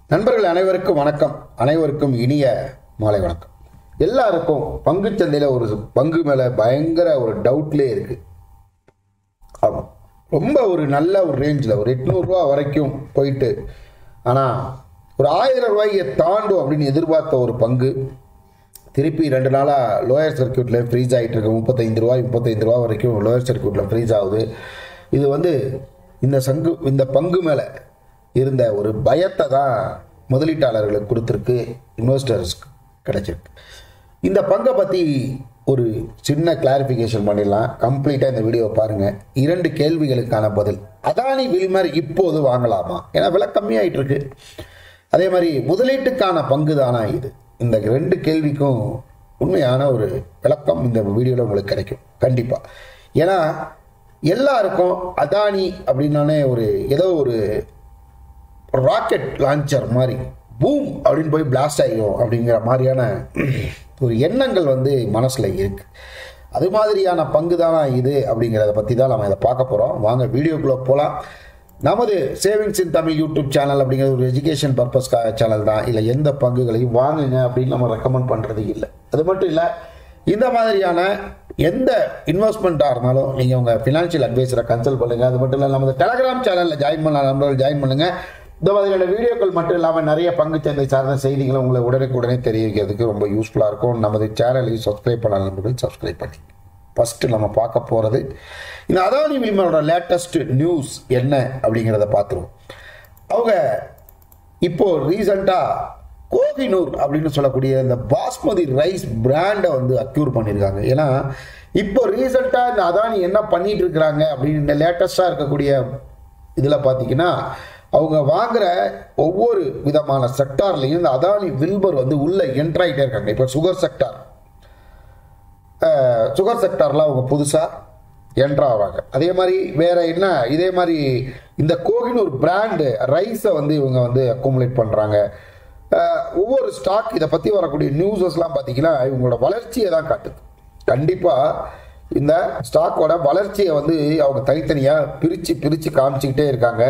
நண்பர்கள் அனைவருக்கும் வணக்கம் அனைவருக்கும் இனிய மாலை வணக்கம் எல்லாருக்கும் பங்குச் சந்தையில் ஒரு பங்கு மேலே பயங்கர ஒரு டவுட்லேயே இருக்கு ஆமாம் ரொம்ப ஒரு நல்ல ஒரு ரேஞ்சில் ஒரு எட்நூறுரூவா வரைக்கும் போயிட்டு ஆனால் ஒரு ஆயிரம் ரூபாயை தாண்டும் அப்படின்னு எதிர்பார்த்த ஒரு பங்கு திருப்பி ரெண்டு நாளாக லோயர் சர்க்கியூட்டில் ஃப்ரீஸ் ஆகிட்டு இருக்கு முப்பத்தைந்து ரூபாய் முப்பத்தைந்து ரூபா வரைக்கும் லோயர் சர்க்கியூட்டில் ஃப்ரீஸ் ஆகுது இது வந்து இந்த சங்கு இந்த பங்கு மேலே இருந்த ஒரு பயத்தை தான் முதலீட்டாளர்களுக்கு கொடுத்துருக்கு இன்வெஸ்டர்ஸ்க்கு கிடைச்சிருக்கு இந்த பங்கை பற்றி ஒரு சின்ன கிளாரிஃபிகேஷன் பண்ணிடலாம் கம்ப்ளீட்டாக இந்த வீடியோவை பாருங்கள் இரண்டு கேள்விகளுக்கான பதில் அதானி வில்மர் இப்போது வாங்கலாமா ஏன்னா விலை கம்மியாயிட்டு இருக்கு அதே மாதிரி முதலீட்டுக்கான பங்கு தானா இது இந்த ரெண்டு கேள்விக்கும் உண்மையான ஒரு விளக்கம் இந்த வீடியோவில் உங்களுக்கு கிடைக்கும் கண்டிப்பாக ஏன்னா எல்லாருக்கும் அதானி அப்படின்னாலே ஒரு ஏதோ ஒரு ராக்கெட் லான்ச்சர் மாதிரி பூம் அப்படின்னு போய் பிளாஸ்ட் ஆகிடும் அப்படிங்கிற மாதிரியான ஒரு எண்ணங்கள் வந்து மனசில் இருக்கு அது மாதிரியான பங்கு தானா இது அப்படிங்கிறத பற்றி தான் நம்ம இதை பார்க்க போகிறோம் வாங்க வீடியோக்குள்ளே போகலாம் நமது savings in Tamil YouTube channel அப்படிங்கிற ஒரு எஜுகேஷன் பர்பஸ்க்காக சேனல் தான் இல்லை எந்த பங்குகளையும் வாங்குங்க அப்படின்னு நம்ம ரெக்கமெண்ட் பண்ணுறது இல்லை அது மட்டும் இல்லை இந்த மாதிரியான எந்த இன்வெஸ்ட்மெண்ட்டாக இருந்தாலும் நீங்கள் உங்கள் ஃபினான்ஷியல் அட்வைசரை கன்சல்ட் பண்ணுங்கள் அது மட்டும் இல்லை நமது டெலகிராம் சேனலில் ஜாயின் பண்ண நண்பர்கள் ஜாயின் பண்ணுங்கள் இந்த மாதிரியான வீடியோக்கள் மட்டும் இல்லாமல் நிறைய பங்குச்சந்தை சார்ந்த செய்திகளை உங்களை உடனுக்குடனே தெரிவிக்கிறதுக்கு ரொம்ப யூஸ்ஃபுல்லாக இருக்கும் நமது சேனலையும் சப்ஸ்கிரைப் பண்ண நண்பர்கள் சப்ஸ்கிரைப் பண்ணி ஃபஸ்ட்டு நம்ம பார்க்க போகிறது இந்த அதானி வில்மரோட லேட்டஸ்ட் நியூஸ் என்ன அப்படிங்கிறத பார்த்துருவோம் அவங்க இப்போ ரீசண்டாக கோகினூர் அப்படின்னு சொல்லக்கூடிய இந்த பாஸ்மதி ரைஸ் பிராண்டை வந்து அக்யூர் பண்ணியிருக்காங்க ஏன்னா இப்போ ரீசெண்டாக இந்த அதானி என்ன பண்ணிட்டு இருக்கிறாங்க அப்படின்னு இந்த லேட்டஸ்டாக இருக்கக்கூடிய இதில் பார்த்தீங்கன்னா அவங்க வாங்குற ஒவ்வொரு விதமான செக்டார்லையும் இந்த அதானி வில்பர் வந்து உள்ள என்ட்ராயிட்டே இருக்காங்க இப்போ சுகர் செக்டார் சுகர் செக்டாரில் அவங்க புதுசாக என்ட்ரு ஆகிறாங்க அதே மாதிரி வேற என்ன இதே மாதிரி இந்த கோகினூர் பிராண்டு ரைஸை வந்து இவங்க வந்து அக்குமுலேட் பண்ணுறாங்க ஒவ்வொரு ஸ்டாக் இதை பற்றி வரக்கூடிய நியூஸஸ்லாம் பார்த்தீங்கன்னா இவங்களோட வளர்ச்சியை தான் காட்டுது கண்டிப்பாக இந்த ஸ்டாக்கோட வளர்ச்சியை வந்து அவங்க தனித்தனியாக பிரித்து பிரித்து காமிச்சிக்கிட்டே இருக்காங்க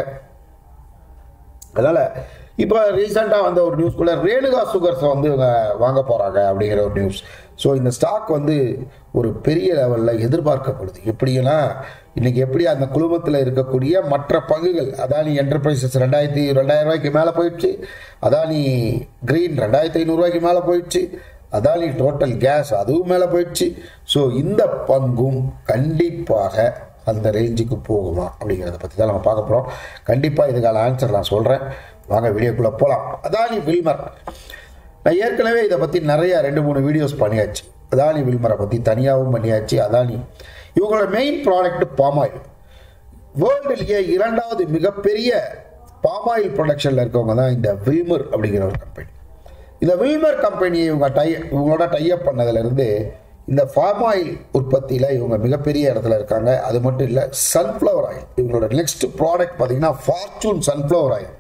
அதனால் இப்போ ரீசெண்டாக வந்த ஒரு நியூஸ்குள்ளே ரேணுகா சுகர்ஸை வந்து இவங்க வாங்க போகிறாங்க அப்படிங்கிற ஒரு நியூஸ் ஸோ இந்த ஸ்டாக் வந்து ஒரு பெரிய லெவலில் எதிர்பார்க்கப்படுது எப்படின்னா இன்றைக்கி எப்படி அந்த குழுமத்தில் இருக்கக்கூடிய மற்ற பங்குகள் அதானி என்டர்பிரைசஸ் ரெண்டாயிரத்தி ரெண்டாயிரம் ரூபாய்க்கு மேலே போயிடுச்சு அதானி கிரீன் ரெண்டாயிரத்தி ஐநூறுரூவாய்க்கு மேலே போயிடுச்சு அதானி டோட்டல் கேஸ் அதுவும் மேலே போயிடுச்சு ஸோ இந்த பங்கும் கண்டிப்பாக அந்த ரேஞ்சுக்கு போகுமா அப்படிங்கிறத பற்றி தான் நம்ம பார்க்க போகிறோம் கண்டிப்பாக இதுக்கான ஆன்சர் நான் சொல்கிறேன் வாங்க வீடியோக்குள்ளே போகலாம் அதானி வில்மர் நான் ஏற்கனவே இதை பற்றி நிறைய ரெண்டு மூணு வீடியோஸ் பண்ணியாச்சு அதானி வில்மரை பற்றி தனியாகவும் பண்ணியாச்சு அதானி இவங்களோட மெயின் ப்ராடக்ட் பாமாயில் வேர்ல்டுலேயே இரண்டாவது மிகப்பெரிய பாமாயில் ப்ரொடக்ஷனில் இருக்கவங்க தான் இந்த வில்மர் அப்படிங்கிற ஒரு கம்பெனி இந்த வில்மர் கம்பெனி இவங்க டை இவங்களோட டைப் பண்ணதுலேருந்து இந்த ஃபார்ம் ஆயில் உற்பத்தியில் இவங்க மிகப்பெரிய இடத்துல இருக்காங்க அது மட்டும் இல்லை சன்ஃப்ளவர் ஆயில் இவங்களோட நெக்ஸ்ட் ப்ராடக்ட் பார்த்தீங்கன்னா ஃபார்ச்சூன் சன்ஃப்ளவர் ஆயில்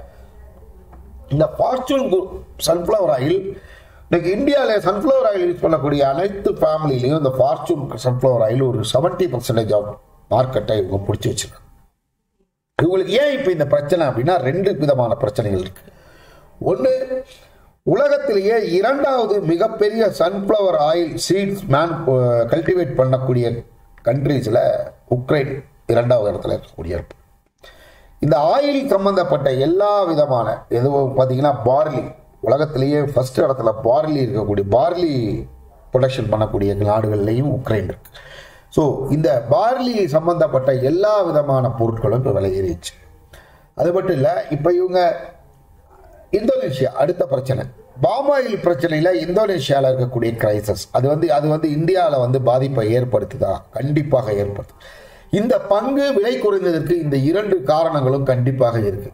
இந்த ஃபார்ச்சூன் சன்ஃப்ளவர் ஆயில் இன்னைக்கு இந்தியாவில் சன்ஃப்ளவர் ஆயில் யூஸ் பண்ணக்கூடிய அனைத்து ஃபேமிலிலையும் இந்த ஃபார்ச்சூன் சன்ஃப்ளவர் ஆயில் ஒரு செவன்ட்டி பர்சன்டேஜ் ஆஃப் மார்க்கெட்டை இவங்க பிடிச்சி வச்சிருக்காங்க இவங்களுக்கு ஏன் இப்போ இந்த பிரச்சனை அப்படின்னா ரெண்டு விதமான பிரச்சனைகள் இருக்கு ஒன்று உலகத்திலேயே இரண்டாவது மிகப்பெரிய sunflower oil seeds man cultivate பண்ணக்கூடிய கண்ட்ரீஸில் உக்ரைன் இரண்டாவது இடத்துல இருக்கக்கூடிய இருப்பு இந்த ஆயில் சம்பந்தப்பட்ட எல்லா விதமான எதுவும் பார்த்தீங்கன்னா பார்லி உலகத்திலேயே ஃபர்ஸ்ட் இடத்துல பார்லி இருக்கக்கூடிய பார்லி ப்ரொடக்ஷன் பண்ணக்கூடிய நாடுகள்லையும் உக்ரைன் இருக்கு ஸோ இந்த பார்லி சம்பந்தப்பட்ட எல்லா விதமான பொருட்களும் இப்போ விலை ஏறிச்சு அது மட்டும் இல்லை இப்போ இவங்க இந்தோனேஷியா அடுத்த பிரச்சனை பாமாயில் பிரச்சனையில் இந்தோனேஷியாவில் இருக்கக்கூடிய கிரைசஸ் அது வந்து அது வந்து இந்தியாவில் வந்து பாதிப்பை ஏற்படுத்துதா கண்டிப்பாக ஏற்படுத்து இந்த பங்கு விலை குறைந்ததற்கு இந்த இரண்டு காரணங்களும் கண்டிப்பாக இருக்கு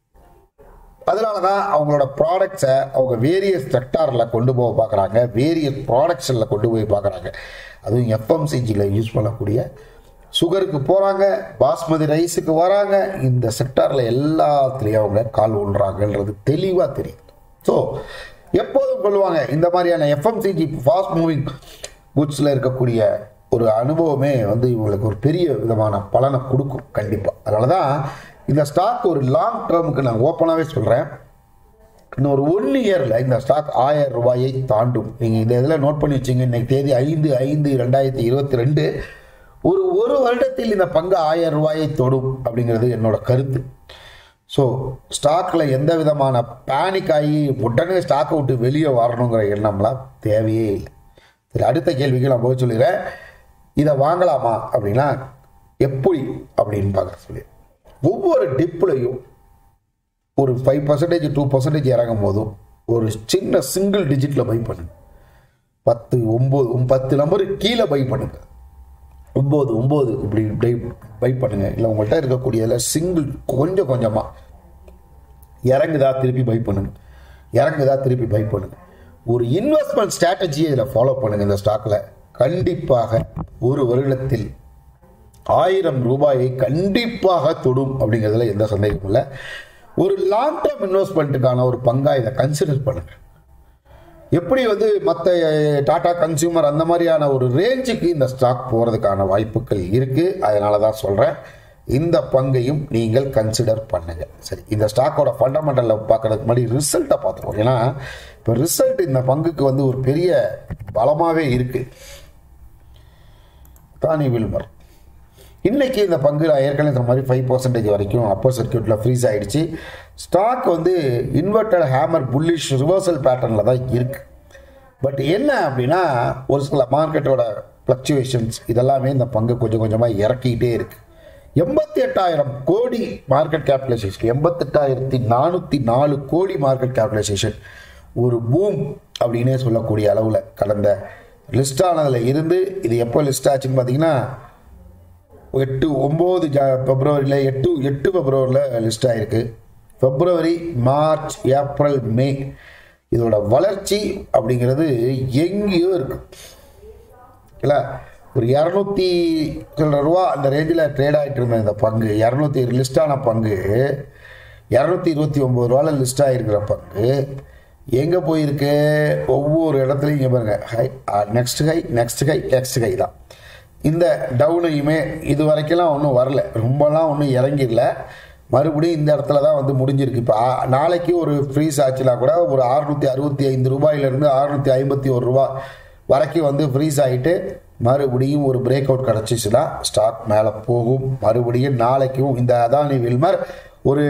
அதனால தான் அவங்களோட ப்ராடக்ட்ஸை அவங்க வேரியஸ் செக்டாரில் கொண்டு போக பார்க்குறாங்க வேரியஸ் ப்ராடக்ட்ஸில் கொண்டு போய் பார்க்குறாங்க அதுவும் எஃப்எம்சிஜியில் யூஸ் பண்ணக்கூடிய சுகருக்கு போகிறாங்க பாஸ்மதி ரைஸுக்கு வராங்க இந்த செக்டாரில் எல்லாத்துலேயும் அவங்க கால் விழுறாங்கன்றது தெளிவாக தெரியும் ஸோ எப்போதும் சொல்லுவாங்க இந்த மாதிரியான எஃப்எம்சிஜி ஃபாஸ்ட் மூவிங் குட்ஸில் இருக்கக்கூடிய ஒரு அனுபவமே வந்து இவங்களுக்கு ஒரு பெரிய விதமான பலனை கொடுக்கும் கண்டிப்பாக அதனால தான் இந்த ஸ்டாக் ஒரு லாங் டேர்முக்கு நான் ஓப்பனாகவே சொல்கிறேன் இன்னும் ஒரு ஒன் இயரில் இந்த ஸ்டாக் ஆயிரம் ரூபாயை தாண்டும் நீங்கள் இந்த இதில் நோட் பண்ணி வச்சுங்க இன்னைக்கு தேதி ஐந்து ஐந்து ரெண்டாயிரத்தி இருபத்தி ரெண்டு ஒரு ஒரு வருடத்தில் இந்த பங்கு ஆயிரம் ரூபாயை தொடும் அப்படிங்கிறது என்னோட கருத்து ஸோ ஸ்டாக்கில் எந்த விதமான பேனிக் ஆகி உடனே ஸ்டாக்கை விட்டு வெளியே வரணுங்கிற எண்ணம்லாம் தேவையே இல்லை சரி அடுத்த கேள்விக்கு நான் போய் சொல்லிடுறேன் இதை வாங்கலாமா அப்படின்னா எப்படி அப்படின்னு பார்க்க சொல்லி ஒவ்வொரு டிப்லையும் ஒரு ஃபைவ் பர்சன்டேஜ் டூ பர்சன்டேஜ் இறங்கும் போதும் ஒரு சின்ன சிங்கிள் டிஜிட்டில் பை பண்ணுங்க பத்து ஒம்பது பத்து நம்பர் கீழே பை பண்ணுங்க ஒம்பது ஒம்பது இப்படி பை பை பண்ணுங்க இல்லை உங்கள்கிட்ட இருக்கக்கூடியதில் சிங்கிள் கொஞ்சம் கொஞ்சமாக இறங்குதா திருப்பி பை பண்ணுங்க இறங்குதா திருப்பி பை பண்ணுங்க ஒரு இன்வெஸ்ட்மெண்ட் ஸ்ட்ராட்டஜியை இதில் ஃபாலோ பண்ணுங்க இந்த ஸ்டாக்கில் கண்டிப்பாக ஒரு வருடத்தில் ஆயிரம் ரூபாயை கண்டிப்பாக தொடும் அப்படிங்கிறதுல எந்த சந்தேகமும் இல்லை ஒரு லாங் டேர்ம் இன்வெஸ்ட்மெண்ட்டுக்கான ஒரு பங்காக இதை கன்சிடர் பண்ணுங்க எப்படி வந்து மற்ற டாடா கன்சியூமர் அந்த மாதிரியான ஒரு ரேஞ்சுக்கு இந்த ஸ்டாக் போகிறதுக்கான வாய்ப்புகள் இருக்குது அதனால தான் சொல்கிறேன் இந்த பங்கையும் நீங்கள் கன்சிடர் பண்ணுங்க சரி இந்த ஸ்டாக்கோட ஃபண்டமெண்டலில் பார்க்கறதுக்கு முன்னாடி ரிசல்ட்டை பார்த்துருவோம் ஏன்னா இப்போ ரிசல்ட் இந்த பங்குக்கு வந்து ஒரு பெரிய பலமாகவே இருக்குது தானி வில்மர் இன்னைக்கு இந்த பங்கு நான் ஏற்கனவே இந்த மாதிரி ஃபைவ் பர்சன்டேஜ் வரைக்கும் அப்பர் சர்க்கியூட்டில் ஃப்ரீஸ் ஆகிடுச்சு ஸ்டாக் வந்து இன்வெர்டட் ஹேமர் புல்லிஷ் ரிவர்சல் பேட்டர்னில் தான் இருக்கு பட் என்ன அப்படின்னா ஒரு சில மார்க்கெட்டோட ஃப்ளக்சுவேஷன்ஸ் இதெல்லாமே இந்த பங்கு கொஞ்சம் கொஞ்சமாக இறக்கிட்டே இருக்கு எண்பத்தி எட்டாயிரம் கோடி மார்க்கெட் கேபிடலைசேஷன் எண்பத்தெட்டாயிரத்தி நானூற்றி நாலு கோடி மார்க்கெட் கேபிடலைசேஷன் ஒரு பூம் அப்படின்னே சொல்லக்கூடிய அளவில் கடந்த லிஸ்ட் ஆனதில் இருந்து இது எப்போ லிஸ்ட் ஆச்சுன்னு பார்த்தீங்கன்னா எட்டு ஒம்பது ஜா பிப்ரவரியில் எட்டு எட்டு பிப்ரவரியில் லிஸ்ட் ஆகிருக்கு பிப்ரவரி மார்ச் ஏப்ரல் மே இதோட வளர்ச்சி அப்படிங்கிறது எங்கேயோ இருக்கு இல்லை ஒரு இரநூத்தி சில்லற ரூபா அந்த ரேஞ்சில் ட்ரேட் ஆகிட்டு இருந்த இந்த பங்கு இரநூத்தி லிஸ்டான பங்கு இரநூத்தி இருபத்தி ஒம்பது ரூபாவில் லிஸ்ட் ஆகிருக்கிற பங்கு எங்கே போயிருக்கு ஒவ்வொரு இடத்துலையும் இங்கே பாருங்க high next high next high next high தான் இந்த டவுனையுமே இது வரைக்கும்லாம் ஒன்றும் வரல ரொம்பலாம் ஒன்றும் இறங்கிடல மறுபடியும் இந்த இடத்துல தான் வந்து முடிஞ்சிருக்கு இப்போ நாளைக்கு ஒரு ஃப்ரீஸ் ஆச்சுனா கூட ஒரு அறுநூற்றி அறுபத்தி ஐந்து ரூபாயிலிருந்து அறுநூற்றி ஐம்பத்தி ஒரு ரூபா வரைக்கும் வந்து ஃப்ரீஸ் ஆகிட்டு மறுபடியும் ஒரு பிரேக் அவுட் கிடச்சிச்சுன்னா ஸ்டாக் மேலே போகும் மறுபடியும் நாளைக்கும் இந்த அதானி வில்மர் ஒரு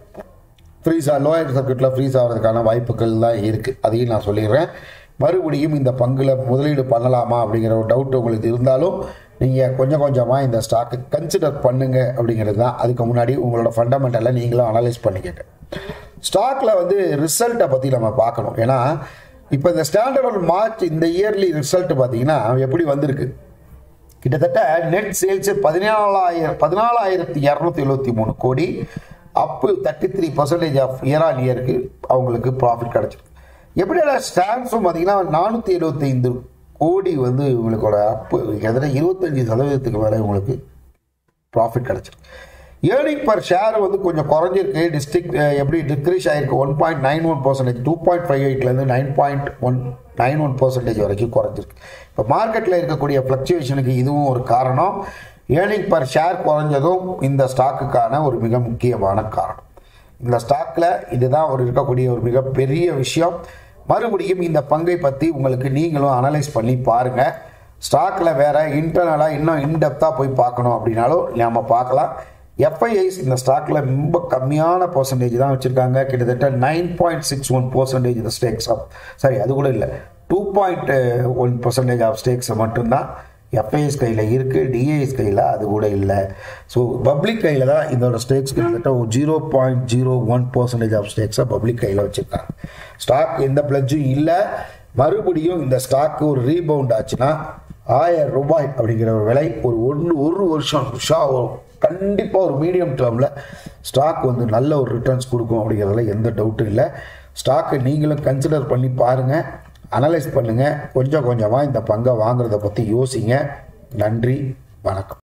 ஃப்ரீஸ் லோயர் சர்க்கியூட்டில் ஃப்ரீஸ் ஆகிறதுக்கான வாய்ப்புகள் தான் இருக்குது அதையும் நான் சொல்லிடுறேன் மறுபடியும் இந்த பங்கில் முதலீடு பண்ணலாமா அப்படிங்கிற ஒரு டவுட் உங்களுக்கு இருந்தாலும் நீங்கள் கொஞ்சம் கொஞ்சமாக இந்த ஸ்டாக்கை கன்சிடர் பண்ணுங்க அப்படிங்கிறது தான் அதுக்கு முன்னாடி உங்களோட ஃபண்டமெண்டலை நீங்களும் அனலைஸ் பண்ணிக்கங்க ஸ்டாக்கில் வந்து ரிசல்ட்டை பற்றி நம்ம பார்க்கணும் ஏன்னா இப்போ இந்த ஸ்டாண்டர்ட் மார்ச் இந்த இயர்லி ரிசல்ட் பார்த்தீங்கன்னா எப்படி வந்திருக்கு கிட்டத்தட்ட நெட் சேல்ஸ் பதினாலாயிரம் பதினாலாயிரத்தி இரநூத்தி எழுபத்தி மூணு கோடி up thirty three percentage of year on இயருக்கு அவங்களுக்கு ப்ராஃபிட் கிடச்சிருக்கு எப்படியான ஸ்டாண்ட்ஸும் பார்த்தீங்கன்னா நானூற்றி எழுபத்தைந்து கோடி வந்து இவங்களுக்கோட அப்பு கிட்டத்தட்ட இருபத்தஞ்சி சதவீதத்துக்கு மேலே இவங்களுக்கு ப்ராஃபிட் கிடச்சிருக்கு ஏர்னிங் பர் ஷேர் வந்து கொஞ்சம் குறைஞ்சிருக்கு டிஸ்ட்ரிக்ட் எப்படி டிக்ரீஸ் ஆகிருக்கு one point nine one percentage two point five எயிட்லேருந்து nine point one nine one percentage வரைக்கும் குறைஞ்சிருக்கு இப்போ மார்க்கெட்டில் இருக்கக்கூடிய ஃப்ளக்சுவேஷனுக்கு இதுவும் ஒரு காரணம் ஏர்னிங் பர் ஷேர் குறைஞ்சதும் இந்த ஸ்டாக்குக்கான ஒரு மிக முக்கியமான காரணம் இந்த ஸ்டாக்கில் இதுதான் ஒரு இருக்கக்கூடிய ஒரு மிகப்பெரிய விஷயம் மறுபடியும் இந்த பங்கை பற்றி உங்களுக்கு நீங்களும் அனலைஸ் பண்ணி பாருங்கள் ஸ்டாக்கில் வேற இன்டர்னலாக இன்னும் இன்டெப்த்தாக போய் பார்க்கணும் அப்படின்னாலும் நம்ம பார்க்கலாம் எஃப்ஐஐஸ் இந்த ஸ்டாக்கில் ரொம்ப கம்மியான பர்சன்டேஜ் தான் வச்சுருக்காங்க கிட்டத்தட்ட nine point six one percentage இந்த ஸ்டேக்ஸ் ஆஃப் சாரி அது கூட இல்லை two point one percentage of stakes மட்டும்தான் எஃப்ஐஎஸ் கையில் இருக்குது டிஏஎஸ் கையில் அது கூட இல்லை ஸோ பப்ளிக் கையில் தான் இதோட ஸ்டேக்ஸ் கிட்டத்தட்ட ஒரு zero point zero one percentage of ஸ்டேக்ஸை பப்ளிக் கையில் வச்சுருக்காங்க ஸ்டாக் எந்த பிளட்ஜும் இல்லை மறுபடியும் இந்த ஸ்டாக்கு ஒரு ரீபவுண்ட் ஆச்சுன்னா ஆயிரம் ரூபாய் அப்படிங்கிற ஒரு விலை ஒரு ஒன்று ஒரு வருஷம் ஷா கண்டிப்பாக ஒரு மீடியம் டேர்மில் ஸ்டாக் வந்து நல்ல ஒரு ரிட்டர்ன்ஸ் கொடுக்கும் அப்படிங்கிறதுல எந்த டவுட்டும் இல்லை ஸ்டாக்கை நீங்களும் கன்சிடர் பண்ணி பாருங்கள் அனலைஸ் பண்ணுங்கள் கொஞ்சம் கொஞ்சமாக இந்த பங்கை வாங்குறத பற்றி யோசிங்க நன்றி வணக்கம்